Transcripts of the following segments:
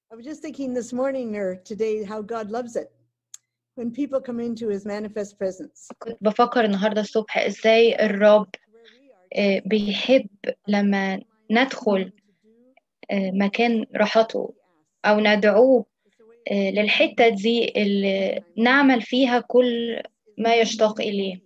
I was just thinking this morning or today how God loves it when people come into his manifest presence. كنت بفكر النهاردة الصبح إزاي الرب آه، بيحب لما ندخل آه، مكان راحته أو ندعوه آه، للحتة دي اللي نعمل فيها كل ما يشتاق إليه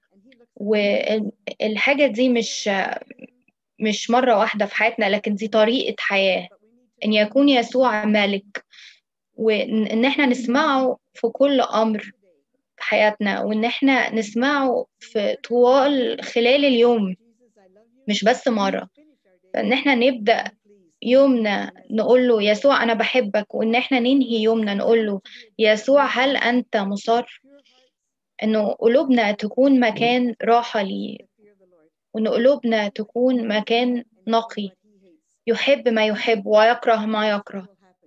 والحاجة دي مش مش مرة واحدة في حياتنا لكن دي طريقة حياة إن يكون يسوع ملك وإن إحنا نسمعه في كل أمر في حياتنا وإن إحنا نسمعه في طوال خلال اليوم مش بس مرة فإن إحنا نبدأ يومنا نقول له يسوع أنا بحبك وإن إحنا ننهي يومنا نقول له يسوع هل أنت مصر إنه قلوبنا تكون مكان راحة ليه وإن قلوبنا تكون مكان نقي يحب ما يحب ويكره ما يكره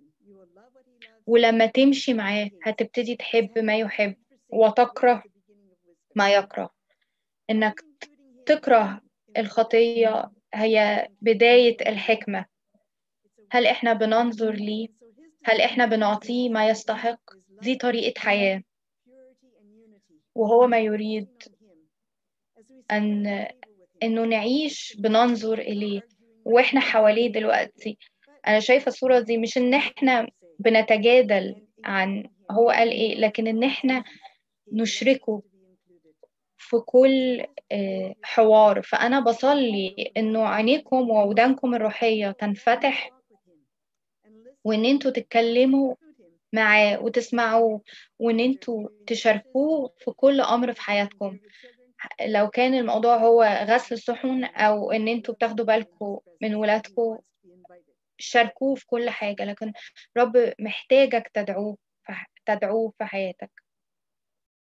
ولما تمشي معاه هتبتدي تحب ما يحب وتكره ما يكره إنك تكره الخطية هي بداية الحكمة هل إحنا بننظر ليه؟ هل إحنا بنعطيه ما يستحق؟ دي طريقة حياة وهو ما يريد أن إنه نعيش بننظر إليه وإحنا حواليه دلوقتي أنا شايفة الصورة دي مش إن إحنا بنتجادل عن هو قال إيه لكن إن إحنا نشركه في كل آه، حوار فأنا بصلي إنه عينيكم وودانكم الروحية تنفتح وإن أنتوا تتكلموا معاه وتسمعوه وإن أنتوا تشاركوه في كل أمر في حياتكم لو كان الموضوع هو غسل الصحون أو إن أنتوا بتاخدوا بالكم من ولادكم شاركوه في كل حاجة لكن رب محتاجك تدعوه تدعوه في حياتك